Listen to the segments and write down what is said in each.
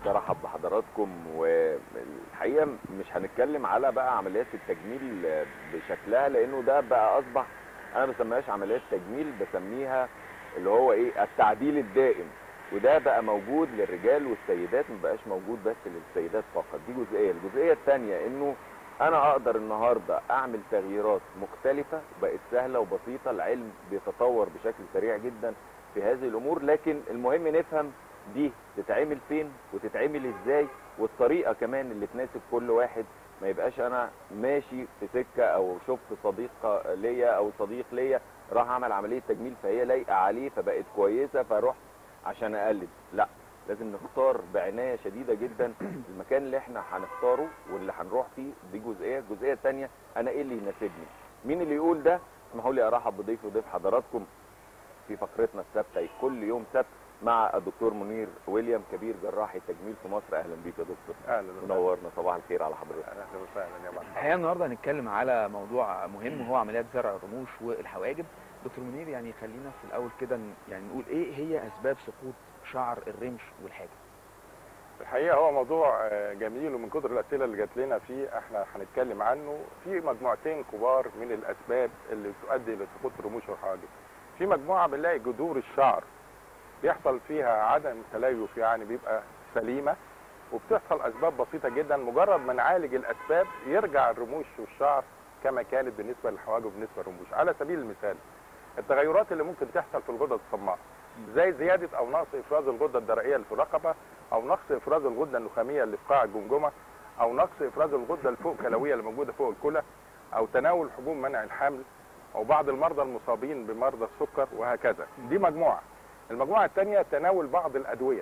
ارحب بحضراتكم والحقيقه مش هنتكلم على بقى عمليات التجميل بشكلها لانه ده بقى اصبح انا ما بسميهاش عمليات تجميل بسميها اللي هو ايه التعديل الدائم وده بقى موجود للرجال والسيدات ما بقاش موجود بس للسيدات فقط دي جزئيه الجزئيه الثانيه انه انا اقدر النهارده اعمل تغييرات مختلفه بقت سهله وبسيطه العلم بيتطور بشكل سريع جدا في هذه الامور لكن المهم نفهم دي تتعمل فين وتتعمل ازاي والطريقه كمان اللي تناسب كل واحد ما يبقاش انا ماشي في سكه او شفت صديق ليا او صديق ليا راح عمل عمليه تجميل فهي لايقه عليه فبقت كويسه فاروح عشان اقلد لا لازم نختار بعنايه شديده جدا المكان اللي احنا هنختاره واللي هنروح فيه دي جزئيه الجزئيه الثانيه انا ايه اللي يناسبني مين اللي يقول ده اسمحوا لي ارحب بضيفي وضيف حضراتكم في فقرتنا الثابته كل يوم سبت مع الدكتور منير ويليام كبير جراح التجميل في مصر اهلا بيك يا دكتور اهلا منورنا صباح الخير على حضرتك اهلا وسهلا يا مرحبا الحقيقه النهارده هنتكلم على موضوع مهم وهو عمليات زرع الرموش والحواجب دكتور منير يعني خلينا في الاول كده ن- يعني نقول ايه هي اسباب سقوط شعر الرمش والحاجب الحقيقه هو موضوع آه، جميل ومن كتر الاسئله اللي جات لنا فيه احنا هنتكلم عنه في مجموعتين كبار من الاسباب اللي تؤدي لسقوط الرموش والحواجب في مجموعه بنلاقي جذور الشعر بيحصل فيها عدم تليف يعني بيبقى سليمه وبتحصل اسباب بسيطه جدا مجرد ما نعالج الاسباب يرجع الرموش والشعر كما كانت بالنسبه للحواجب وبالنسبه للرموش على سبيل المثال التغيرات اللي ممكن تحصل في الغدد الصماء زي زياده او نقص افراز الغده الدرقيه اللي في الرقبه او نقص افراز الغده النخاميه اللي في قاع الجمجمه او نقص افراز الغده الفوق كلويه اللي موجوده فوق الكلى او تناول حبوب منع الحمل او بعض المرضى المصابين بمرضى السكر وهكذا دي مجموعه المجموعه الثانيه تناول بعض الادويه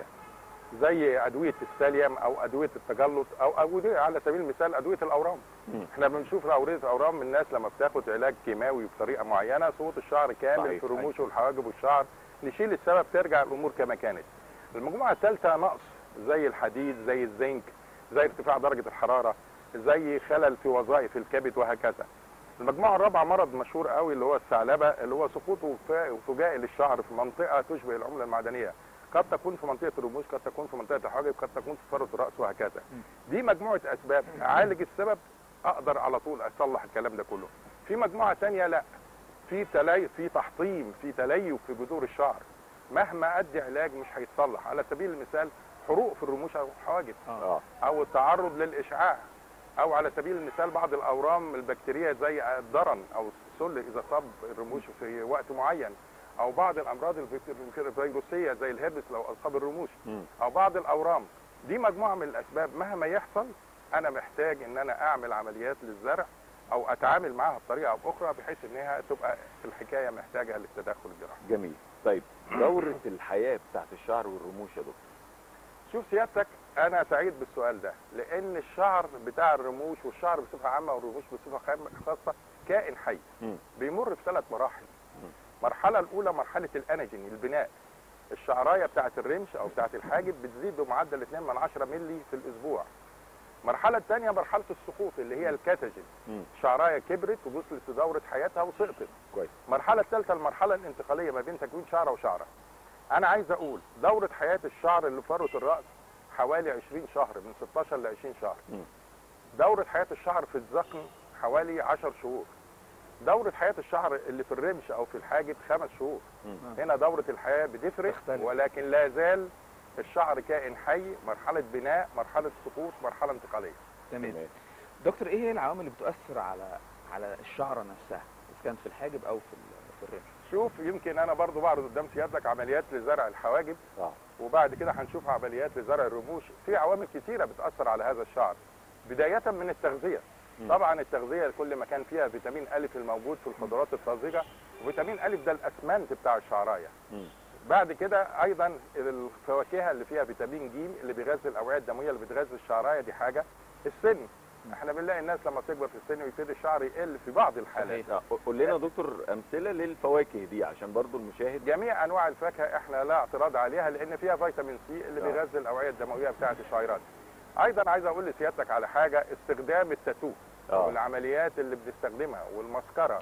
زي ادويه الساليوم او ادويه التجلط او ادويه على سبيل المثال ادويه الاورام مم. احنا بنشوف ادويه الاورام من الناس لما بتاخد علاج كيماوي بطريقه معينه سقوط الشعر كامل صحيح، في الرموش والحواجب والشعر نشيل السبب ترجع الامور كما كانت المجموعه الثالثه نقص زي الحديد زي الزنك زي ارتفاع درجه الحراره زي خلل في وظائف الكبد وهكذا المجموعه الرابعه مرض مشهور قوي اللي هو الثعلبه اللي هو سقوط وفاء- فجائي للشعر في منطقه تشبه العمله المعدنيه قد تكون في منطقه الرموش قد تكون في منطقه الحواجب قد تكون في فروه الراس وهكذا دي مجموعه اسباب اعالج السبب اقدر على طول اصلح الكلام ده كله في مجموعه تانية لا في تلي في تحطيم في تليف في جذور الشعر مهما ادي علاج مش هيتصلح على سبيل المثال حروق في الرموش او الحواجب اه او التعرض للاشعاع او على سبيل المثال بعض الاورام البكتيريه زي الضرن او السل اذا صاب الرموش في وقت معين او بعض الامراض الفيك- الفيروسيه زي الهربس لو اصاب الرموش مم. او بعض الاورام دي مجموعه من الاسباب مهما يحصل انا محتاج ان انا اعمل عمليات للزرع او اتعامل معاها بطريقه او باخرى بحيث ان هي تبقى الحكايه محتاجه للتدخل الجراحي جميل طيب دورة الحياة بتاعت الشعر والرموش يا دكتور شوف سيادتك انا سعيد بالسؤال ده لان الشعر بتاع الرموش والشعر بصفه عامه والرموش بصفه خام- خاصه كائن حي مم. بيمر بثلاث مراحل مم. المرحله الاولى مرحله الانجين البناء الشعرايه بتاعه الرمش او بتاعه الحاجب بتزيد بمعدل 2 من 10 مللي في الاسبوع المرحله الثانيه مرحله السقوط اللي هي الكاتاجين مم. شعرايه كبرت ووصلت لدوره حياتها وسقطت كويس المرحله الثالثه المرحله الانتقاليه ما بين تكوين شعره وشعره انا عايز اقول دوره حياه الشعر اللي في فروه الراس حوالي 20 شهر من 16 ل 20 شهر مم. دوره حياه الشعر في الذقن حوالي 10 شهور دوره حياه الشعر اللي في الرمش او في الحاجب خمس شهور مم. هنا دوره الحياه بتفرق تختلف. ولكن لا زال الشعر كائن حي مرحله بناء مرحله سقوط مرحله انتقاليه تمام تمام دكتور ايه هي العوامل اللي بتؤثر على على الشعره نفسها اذا كانت في الحاجب او في ال- في الرمش شوف يمكن انا برضو بعرض قدام سيادتك عمليات لزرع الحواجب اه وبعد كده هنشوف عمليات لزرع الرموش في عوامل كتيره بتاثر على هذا الشعر بدايه من التغذيه مم. طبعا التغذيه كل ما كان فيها فيتامين الف الموجود في الخضروات الطازجه وفيتامين الف ده الاسمنت بتاع الشعرايه مم. بعد كده ايضا الفواكه اللي فيها فيتامين ج اللي بيغذي الاوعيه الدمويه اللي بتغذي الشعرايه دي حاجه السن احنا بنلاقي الناس لما تكبر في السن ويبتدي الشعر يقل في بعض الحالات صحيح. آه، قول لنا يا دكتور امثله للفواكه دي عشان برضو المشاهد جميع انواع الفاكهه احنا لا اعتراض عليها لان فيها فيتامين سي اللي آه. بيغذي الاوعيه الدمويه بتاعه الشعيرات ايضا عايز اقول لسيادتك على حاجه استخدام التاتو آه. والعمليات اللي بنستخدمها والمسكره أيوة.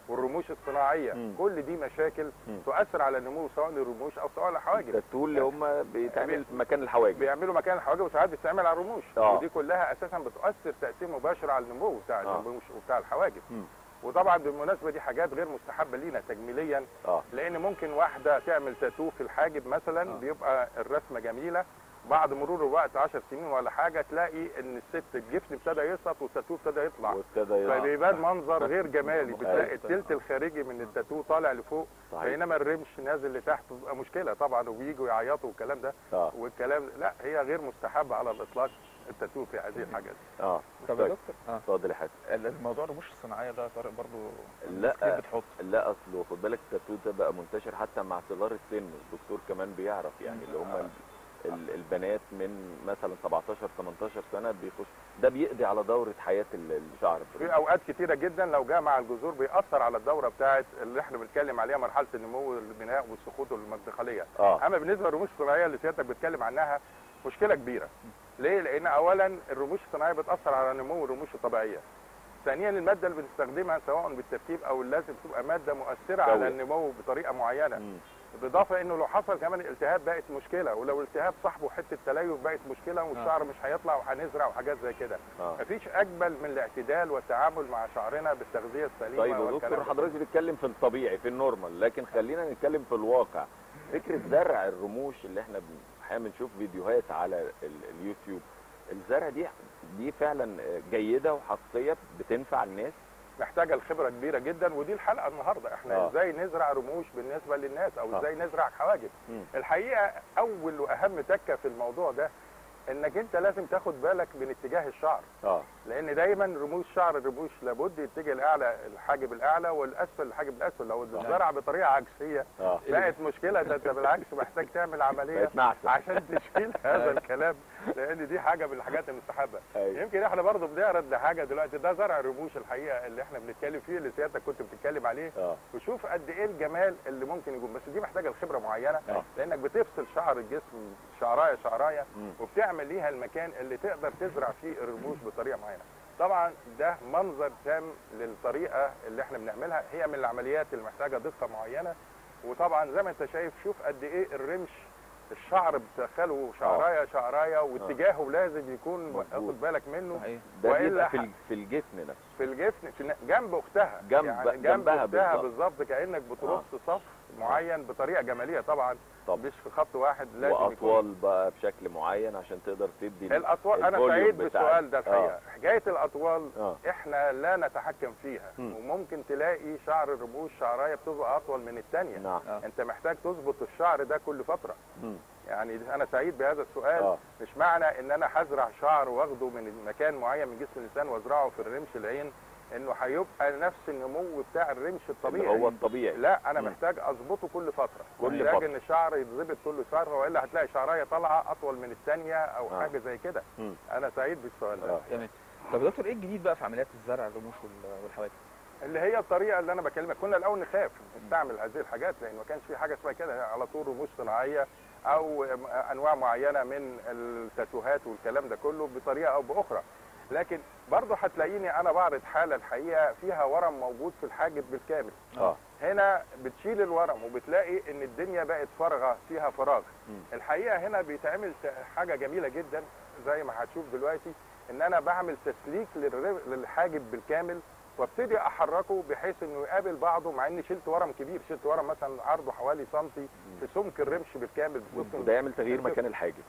والرموش الصناعيه مم. كل دي مشاكل مم. تؤثر على النمو سواء للرموش او سواء للحواجب التاتو اللي هم بيتعمل في مكان الحواجب بيعملوا مكان الحواجب وساعات بتستعمل على الرموش آه. ودي كلها اساسا بتؤثر تاثير مباشر على النمو بتاع آه. الرموش وبتاع الحواجب مم. وطبعا بالمناسبه دي حاجات غير مستحبه لينا تجميليا اه لان ممكن واحده تعمل تاتو في الحاجب مثلا آه. بيبقى الرسمه جميله بعد مرور الوقت 10 سنين ولا حاجه تلاقي ان الست الجفن ابتدى يسقط والتاتو ابتدى يطلع وابتدى يطلع. فبيبان منظر غير جمالي بتلاقي أيوة. التلت الخارجي من التاتو طالع لفوق صحيح بينما الرمش نازل لتحت بيبقى مشكله طبعا وبييجوا يعيطوا والكلام ده اه والكلام لا هي غير مستحبه على الاطلاق التاتو في هذه الحاجات اه طب يا طيب. دكتور اه اتفضل يا حسن ال- الموضوع الرموش الصناعيه ده يا طارق برضو لا. كتير بتحط لا اصل خد بالك التاتو ده بقى منتشر حتى مع صغار السن الدكتور كمان بيعرف يعني اللي هم ال- ال- البنات من مثلا 17 18 سنه بيخش ده بيقضي على دوره حياه ال- الشعر في اوقات كتيره جدا لو جاء مع الجذور بيأثر على الدوره بتاعه اللي احنا بنتكلم عليها مرحله النمو والبناء والسقوط والمدخليه اه اما بالنسبه للرموش الصناعيه اللي سيادتك بتتكلم عنها مشكله كبيره ليه لان اولا الرموش الصناعيه بتاثر على نمو الرموش الطبيعيه ثانيا الماده اللي بنستخدمها سواء بالتركيب او اللازم تبقى ماده مؤثره قوية. على النمو بطريقه معينه مم. بالاضافه انه لو حصل كمان التهاب بقت مشكله ولو التهاب صاحبه حته تليف بقت مشكله والشعر مش هيطلع وهنزرع وحاجات زي كده اه مفيش اجمل من الاعتدال والتعامل مع شعرنا بالتغذيه السليمه طيب يا والكلام دكتور ده. حضرتك بتتكلم في الطبيعي في النورمال لكن خلينا نتكلم في الواقع فكره زرع الرموش اللي احنا بن- احيانا بنشوف فيديوهات على ال- اليوتيوب الزرع دي دي فعلا جيده وحقيقيه بتنفع الناس محتاجه لخبره كبيره جدا ودي الحلقه النهارده احنا آه. ازاي نزرع رموش بالنسبه للناس او آه. ازاي نزرع حواجب مم. الحقيقه اول واهم تكه في الموضوع ده انك انت لازم تاخد بالك من اتجاه الشعر اه لان دايما رموش شعر الرموش لابد يتجه الاعلى الحاجب الاعلى والاسفل الحاجب الاسفل لو اتزرع بطريقه عكسيه اه بقت مشكله ده انت بالعكس محتاج تعمل عمليه بقت نعسه عشان تشيل هذا الكلام لان دي حاجه من الحاجات المستحبه أيوة. يمكن احنا برضه بنعرض لحاجه دلوقتي ده زرع الرموش الحقيقه اللي احنا بنتكلم فيه اللي سيادتك كنت بتتكلم عليه اه وشوف قد ايه الجمال اللي ممكن يكون بس دي محتاجه لخبره معينه آه. لانك بتفصل شعر الجسم شعرايه شعرايه مم. وبتعمل ليها المكان اللي تقدر تزرع فيه الرموش بطريقه معينه طبعا ده منظر تام للطريقه اللي احنا بنعملها هي من العمليات اللي محتاجه دقه معينه وطبعا زي ما انت شايف شوف قد ايه الرمش الشعر بتدخله شعرايه شعرايه واتجاهه لازم يكون مظبوط. واخد بالك منه صحيح ده وإلا بيبقى في ح- ال- في الجسم نفسه في الجفن في ن- جنب اختها جنب- يعني جنب جنبها اختها بالظبط. بالظبط كانك بترص صف معين بطريقه جماليه طبعا طب. مش في خط واحد لازم يكون واطوال بقى بشكل معين عشان تقدر تدي ال- الاطوال انا الفوليوم سعيد بتاع- بالسؤال ده الحقيقه آه. حكايه الاطوال اه احنا لا نتحكم فيها مم. وممكن تلاقي شعر الرموش شعرايه بتبقى اطول من الثانيه نعم آه. انت محتاج تظبط الشعر ده كل فتره مم. يعني انا سعيد بهذا السؤال اه مش معنى ان انا هزرع شعر واخده من مكان معين من جسم الانسان وازرعه في الرمش العين انه هيبقى نفس النمو بتاع الرمش اللي الطبيعي هو الطبيعي لا انا مم. محتاج اظبطه كل فتره كل محتاج فترة. ان الشعر يتظبط كل فتره والا هتلاقي شعرايه طالعه اطول من الثانيه او آه. حاجه زي كده مم. انا سعيد بالسؤال ده آه. تمام طب يا دكتور ايه الجديد بقى في عمليات الزرع الرموش وال- والحواجب اللي هي الطريقه اللي انا بكلمك كنا الاول نخاف نستعمل هذه الحاجات لان ما كانش في حاجه اسمها كده على طول رموش صناعيه او انواع معينه من التاتوهات والكلام ده كله بطريقه او باخرى لكن برضه هتلاقيني انا بعرض حاله الحقيقه فيها ورم موجود في الحاجب بالكامل اه هنا بتشيل الورم وبتلاقي ان الدنيا بقت فارغه فيها فراغ مم. الحقيقه هنا بيتعمل ت- حاجه جميله جدا زي ما هتشوف دلوقتي ان انا بعمل تسليك للر- للحاجب بالكامل وابتدي احركه بحيث انه يقابل بعضه مع اني شلت ورم كبير شلت ورم مثلا عرضه حوالي سنتي في سمك الرمش بالكامل بص وده يعمل تغيير مكان الحاجب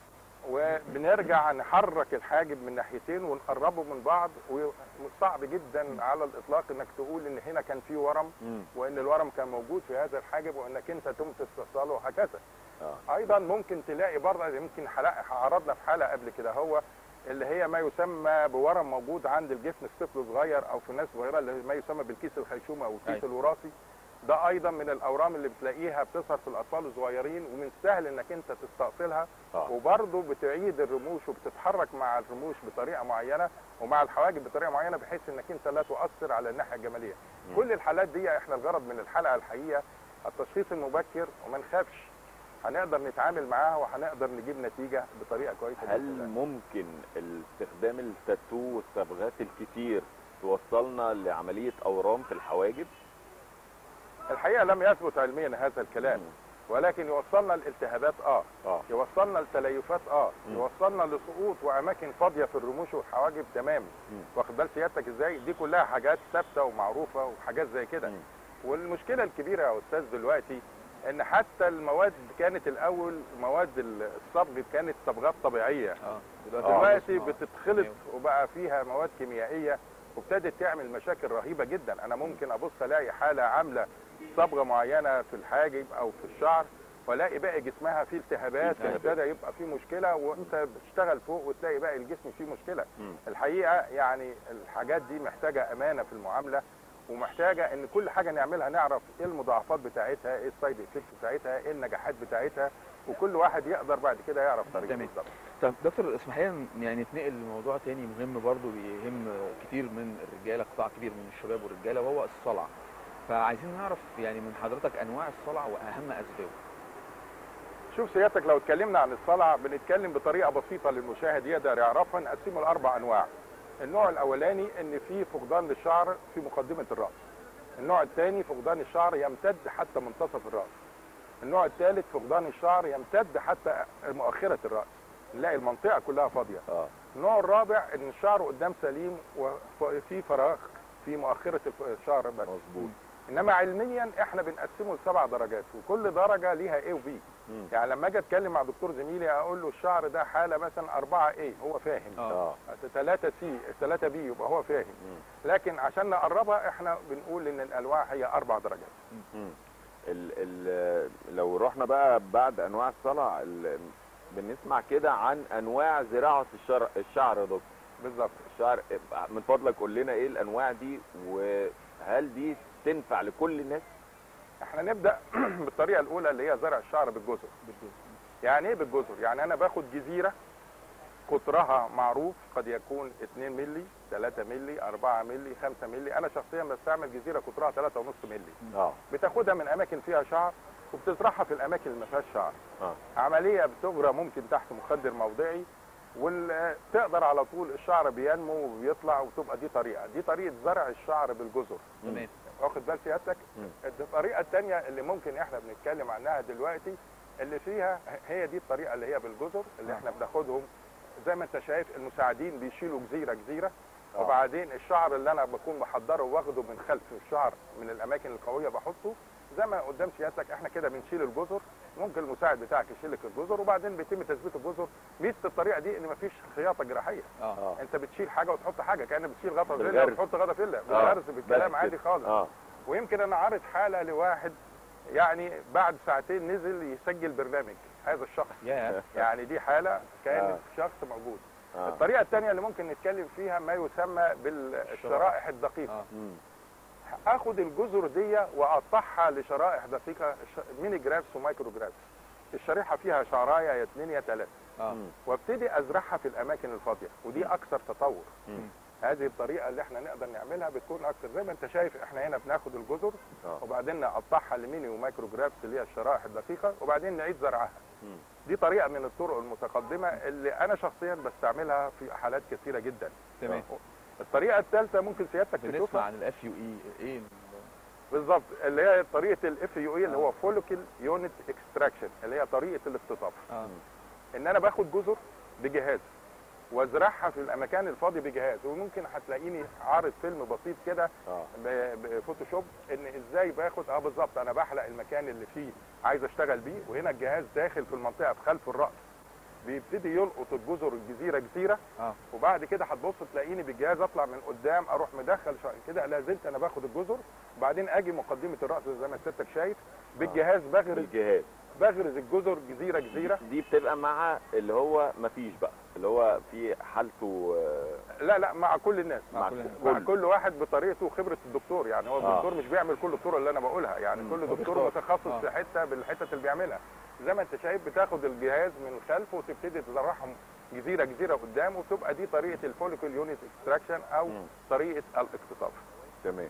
وبنرجع نحرك الحاجب من ناحيتين ونقربه من بعض وصعب جدا على الاطلاق انك تقول ان هنا كان في ورم مم. وان الورم كان موجود في هذا الحاجب وانك انت تقوم تستئصاله وهكذا اه ايضا ممكن تلاقي برضه يمكن حلقه عرضنا في حلقه قبل كده هو اللي هي ما يسمى بورم موجود عند الجفن في طفل صغير او في ناس صغيره اللي ما يسمى بالكيس الخيشومه او الكيس أيوة. الوراثي ده ايضا من الاورام اللي بتلاقيها بتظهر في الاطفال الصغيرين ومن السهل انك انت تستأصلها اه وبرضه بتعيد الرموش وبتتحرك مع الرموش بطريقه معينه ومع الحواجب بطريقه معينه بحيث انك انت لا تؤثر على الناحيه الجماليه. مم. كل الحالات دي احنا الغرض من الحلقه الحقيقه التشخيص المبكر وما نخافش هنقدر نتعامل معاها وهنقدر نجيب نتيجه بطريقه كويسه هل بإذن الله. ممكن استخدام التاتو والصبغات الكتير توصلنا لعمليه اورام في الحواجب الحقيقه لم يثبت علميا هذا الكلام مم. ولكن يوصلنا الالتهابات اه اه يوصلنا التليفات اه مم. يوصلنا لسقوط واماكن فاضيه في الرموش والحواجب تمام مم. واخد بال سيادتك ازاي دي كلها حاجات ثابته ومعروفه وحاجات زي كده مم. والمشكله الكبيره يا استاذ دلوقتي ان حتى المواد كانت الاول مواد الصبغ كانت صبغات طبيعيه اه دلوقتي بصنع- بتتخلط وبقى فيها مواد كيميائيه وابتدت تعمل مشاكل رهيبه جدا انا ممكن ابص الاقي حاله عامله صبغه معينه في الحاجب او في الشعر والاقي باقي جسمها فيه التهابات التهابات. وابتدى يبقى فيه مشكله وانت بتشتغل فوق وتلاقي باقي الجسم فيه مشكله مم. الحقيقه يعني الحاجات دي محتاجه امانه في المعامله ومحتاجه ان كل حاجه نعملها نعرف ايه المضاعفات بتاعتها ايه السايد افكت بتاعتها ايه النجاحات بتاعتها وكل واحد يقدر بعد كده يعرف طريقه تمام. بالظبط طب دكتور اسمح لي يعني نتنقل لموضوع تاني مهم برضو بيهم كتير من الرجاله قطاع كبير من الشباب والرجاله وهو الصلع فعايزين نعرف يعني من حضرتك انواع الصلع واهم اسبابه شوف سيادتك لو اتكلمنا عن الصلع بنتكلم بطريقه بسيطه للمشاهد يقدر يعرفها نقسمه لاربع انواع. النوع الاولاني ان في فقدان للشعر في مقدمه الراس. النوع الثاني فقدان الشعر يمتد حتى منتصف الراس. النوع الثالث فقدان الشعر يمتد حتى مؤخره الراس. نلاقي المنطقه كلها فاضيه. اه النوع الرابع ان الشعر قدام سليم وفي فراغ في مؤخره الشعر بس. مظبوط انما علميا احنا بنقسمه لسبع درجات وكل درجه ليها ايه وبي. مم. يعني لما اجي اتكلم مع دكتور زميلي اقول له الشعر ده حاله مثلا 4 ايه هو فاهم اه اه 3 سي 3 بي يبقى هو فاهم مم. لكن عشان نقربها احنا بنقول ان الانواع هي اربع درجات مم. ال ال لو رحنا بقى بعد انواع الصلع ال- بنسمع كده عن انواع زراعه الشعر الشعر يا دكتور بالظبط الشعر من فضلك قول لنا ايه الانواع دي وهل دي تنفع لكل الناس احنا نبدا بالطريقه الاولى اللي هي زرع الشعر بالجزر يعني ايه بالجزر يعني انا باخد جزيره قطرها معروف قد يكون 2 مللي 3 مللي 4 مللي 5 مللي انا شخصيا بستعمل جزيره قطرها 3.5 مللي اه بتاخدها من اماكن فيها شعر وبتزرعها في الاماكن اللي ما فيهاش شعر اه عمليه بتجرى ممكن تحت مخدر موضعي وتقدر على طول الشعر بينمو وبيطلع وتبقى دي طريقه دي طريقه زرع الشعر بالجزر تمام واخد بال سيادتك مم. الطريقه الثانيه اللي ممكن احنا بنتكلم عنها دلوقتي اللي فيها هي دي الطريقه اللي هي بالجزر اللي آه. احنا بناخدهم زي ما انت شايف المساعدين بيشيلوا جزيره جزيره آه. وبعدين الشعر اللي انا بكون محضره واخده من خلف الشعر من الاماكن القويه بحطه زي ما قدام سيادتك احنا كده بنشيل الجزر ممكن المساعد بتاعك يشيل لك الجزر وبعدين بيتم تثبيت الجزر ميزه الطريقه دي ان مفيش خياطه جراحيه اه اه انت بتشيل حاجه وتحط حاجه كانك بتشيل غطا فيلا بالغرز. وتحط غطا فيلا آه. بالغرز بالكلام بس عادي كده. خالص اه ويمكن انا عارض حاله لواحد يعني بعد ساعتين نزل يسجل برنامج هذا الشخص يا يعني دي حاله كانت آه. شخص موجود اه الطريقه الثانيه اللي ممكن نتكلم فيها ما يسمى بالشرائح الدقيقه اه مم. اخد الجزر دي واقطعها لشرائح دقيقه ش- ميني جرافس ومايكرو جرافس الشريحه فيها شعرايه يا اثنين يا ثلاثه اه مم. وابتدي ازرعها في الاماكن الفاضيه ودي اكثر تطور مم. هذه الطريقه اللي احنا نقدر نعملها بتكون اكتر زي ما انت شايف احنا هنا بناخد الجزر اه وبعدين نقطعها لميني ومايكرو جرافس اللي هي الشرائح الدقيقه وبعدين نعيد زرعها مم. دي طريقه من الطرق المتقدمه اللي انا شخصيا بستعملها في حالات كثيره جدا تمام الطريقه الثالثه ممكن سيادتك بنسمع تشوفها عن الاف يو اي ايه ال- بالظبط اللي هي طريقه الاف يو اي اللي آه. هو فوليكل يونت اكستراكشن اللي هي طريقه الاختطاف اه ان انا باخد جزر بجهاز وازرعها في المكان الفاضي بجهاز وممكن هتلاقيني عارض فيلم بسيط كده اه ب- بفوتوشوب ان ازاي باخد اه بالظبط انا بحلق المكان اللي فيه عايز اشتغل بيه وهنا الجهاز داخل في المنطقه في خلف الراس بيبتدي يلقط الجزر الجزيره جزيره اه وبعد كده هتبص تلاقيني بالجهاز اطلع من قدام اروح مدخل شا... كده لا زلت انا باخد الجزر وبعدين اجي مقدمه الراس زي ما سيادتك شايف بالجهاز بغرز بالجهاز بغرز الجزر جزيره جزيره دي بتبقى مع اللي هو مفيش بقى اللي هو في حالته آه، لا لا مع كل الناس مع مع كل الناس. مع كل كل واحد بطريقته وخبره الدكتور يعني هو آه. الدكتور مش بيعمل كل الطرق اللي انا بقولها يعني مم. كل هو دكتور بيختار. متخصص آه. في حته بالحتت اللي بيعملها زي ما انت شايف بتاخد الجهاز من الخلف وتبتدي تزرعهم جزيره جزيره قدام وتبقى دي طريقه الفوليكول يونت اكستراكشن او مم. طريقه الاقتطاف تمام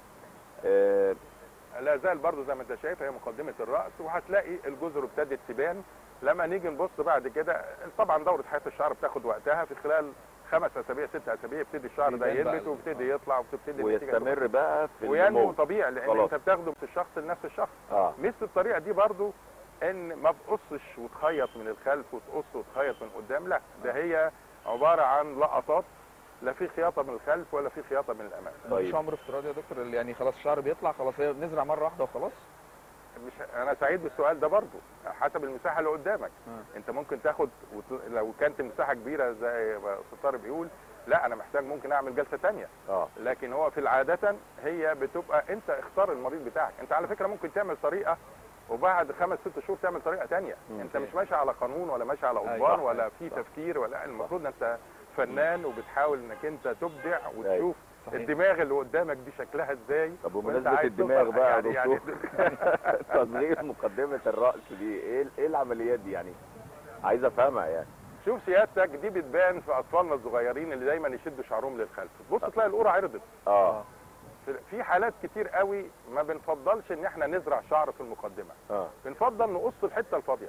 آه، لا زال برضو زي ما انت شايف هي مقدمه الراس وهتلاقي الجزر ابتدت تبان لما نيجي نبص بعد كده طبعا دوره حياه الشعر بتاخد وقتها في خلال خمس اسابيع ست اسابيع يبتدي الشعر ده بيبان بقى ينبت ال- ويبتدي آه. يطلع وتبتدي النتيجة تبقى- ويستمر بقى في وينمو النمو طبيعي لان خلاص. انت بتاخده من الشخص لنفس الشخص اه مثل الطريقه دي برضو ان ما تقصش وتخيط من الخلف وتقص وتخيط من قدام لا ده هي عباره عن لقطات لا في خياطه من الخلف ولا في خياطه من الامام طيب. مفيش عمر افتراضي يا دكتور اللي يعني خلاص الشعر بيطلع خلاص هي نزرع مره واحده وخلاص مش انا سعيد بالسؤال ده برضو حسب المساحه اللي قدامك آه. انت ممكن تاخد وت... لو كانت المساحه كبيره زي ما استاذ طارق بيقول لا انا محتاج ممكن اعمل جلسه تانية اه لكن هو في العاده هي بتبقى انت اختار المريض بتاعك انت على فكره ممكن تعمل طريقه وبعد خمس ست شهور تعمل طريقه تانية مم. انت مش ماشي على قانون ولا ماشي على أيوة. قضبان صح. ولا في صح. تفكير ولا المفروض انت فنان وبتحاول انك انت تبدع وتشوف صحيح. الدماغ اللي قدامك دي شكلها ازاي طب وانت بمناسبة عايز الدماغ توصل- بقى يا يعني يعني دكتور تصغير مقدمة الرأس دي ايه ايه العمليات دي يعني عايز افهمها يعني شوف سيادتك دي بتبان في اطفالنا الصغيرين اللي دايما يشدوا شعرهم للخلف تبص تلاقي القرى عرضت اه في- في حالات كتير قوي ما بنفضلش ان احنا نزرع شعر في المقدمه اه بنفضل نقص الحته الفاضيه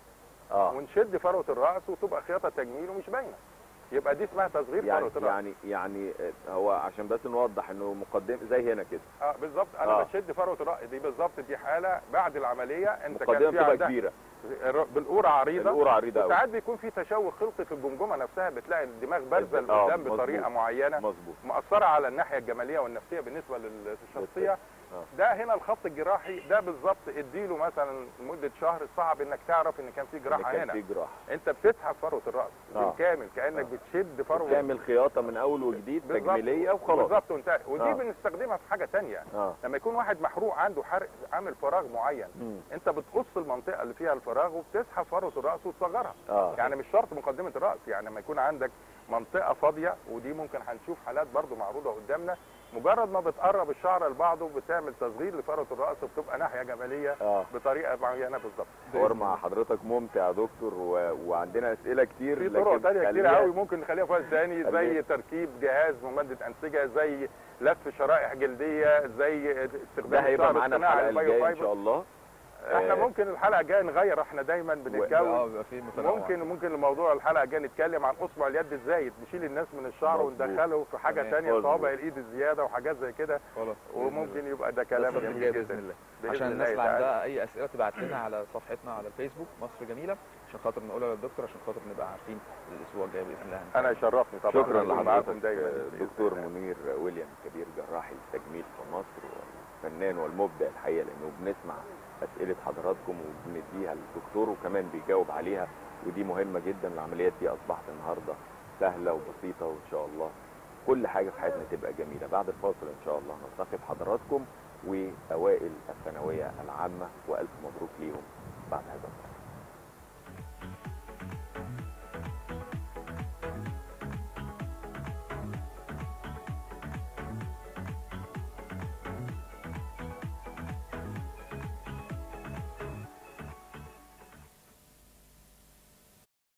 اه ونشد فروه الراس وتبقى خياطه تجميل ومش باينه يبقى دي اسمها تصغير يعني فروه الراس يعني يعني هو عشان بس نوضح انه مقدم زي هنا كده اه بالظبط انا آه. بشد فروه الراس دي بالظبط دي حاله بعد العمليه انت مقدمة كان في بتبقى عندها كبيرة بالقوره عريضه القرى عريضة قوي ساعات بيكون في تشوه خلقي في الجمجمه نفسها بتلاقي الدماغ بارزه آه، لقدام مظبوط. بطريقه معينه مظبوط مأثرة على الناحية الجمالية والنفسية بالنسبة لل- للشخصية آه. ده هنا الخط الجراحي ده بالظبط اديله مثلا لمدة شهر صعب انك تعرف ان كان في إن جراحة كان هنا في جراحة انت بتسحب فروة الرأس آه. بالكامل كأنك آه. بتشد فروة تعمل خياطة من اول وجديد بالظبط. تجميلية وخلاص بالظبط وانت ودي آه. بنستخدمها في حاجة تانية اه لما يكون واحد محروق عنده حرق عامل فراغ معين مم. انت بتقص المنطقة اللي فيها الفراغ وبتسحب فروة الرأس وتصغرها اه يعني مش شرط مقدمة الرأس يعني لما يكون عندك منطقة فاضية ودي ممكن هنشوف حالات برضو معروضة قدامنا مجرد ما بتقرب الشعر لبعضه بتعمل تصغير لفروة الرأس وبتبقى ناحية جمالية اه بطريقة معينة بالظبط حوار مع حضرتك ممتع يا دكتور و... وعندنا اسئله كتير في طرق لكن تانية كتير خلينا- قوي ممكن نخليها في وقت تاني خلينا- زي تركيب جهاز ممدد أنسجة زي لف شرائح جلدية زي ده استخدام هيبقى الشعر معانا الصناعي الحلقه الجايه ان البايو شاء الله احنا آه، ممكن الحلقة الجاية نغير احنا دايما اه بنتجوز بيبقى في متنوع ممكن ممكن الموضوع الحلقه الجايه نتكلم عن اصبع اليد الزايد نشيل الناس من الشعر مظبوط. وندخله في حاجه تمام. تانية مظبوط. صوابع الايد الزياده وحاجات زي كده خلاص بإذن وممكن يبقى ده الله. كلام السبت جميل الجاي جدا باذن الله بإذن عشان الله الناس اللي تعالى. عندها اي اسئله تبعت لنا على صفحتنا على الفيسبوك مصر جميله عشان خاطر نقولها للدكتور عشان خاطر نبقى عارفين الاسبوع الجاي باذن الله هنتكلم. انا يشرفني طبعا شكرا أكون معاكم لحضرتك دايما آه، دكتور منير ويليام كبير جراحي التجميل في مصر والفنان والمبدع الحقيقه لانه بنسمع اسئله حضراتكم وبنديها للدكتور وكمان بيجاوب عليها ودي مهمه جدا العمليات دي اصبحت النهارده سهله وبسيطه وان شاء الله كل حاجه في حياتنا تبقى جميله بعد الفاصل ان شاء الله نلتقي بحضراتكم واوائل الثانويه العامه والف مبروك ليهم بعد هذا الفاصل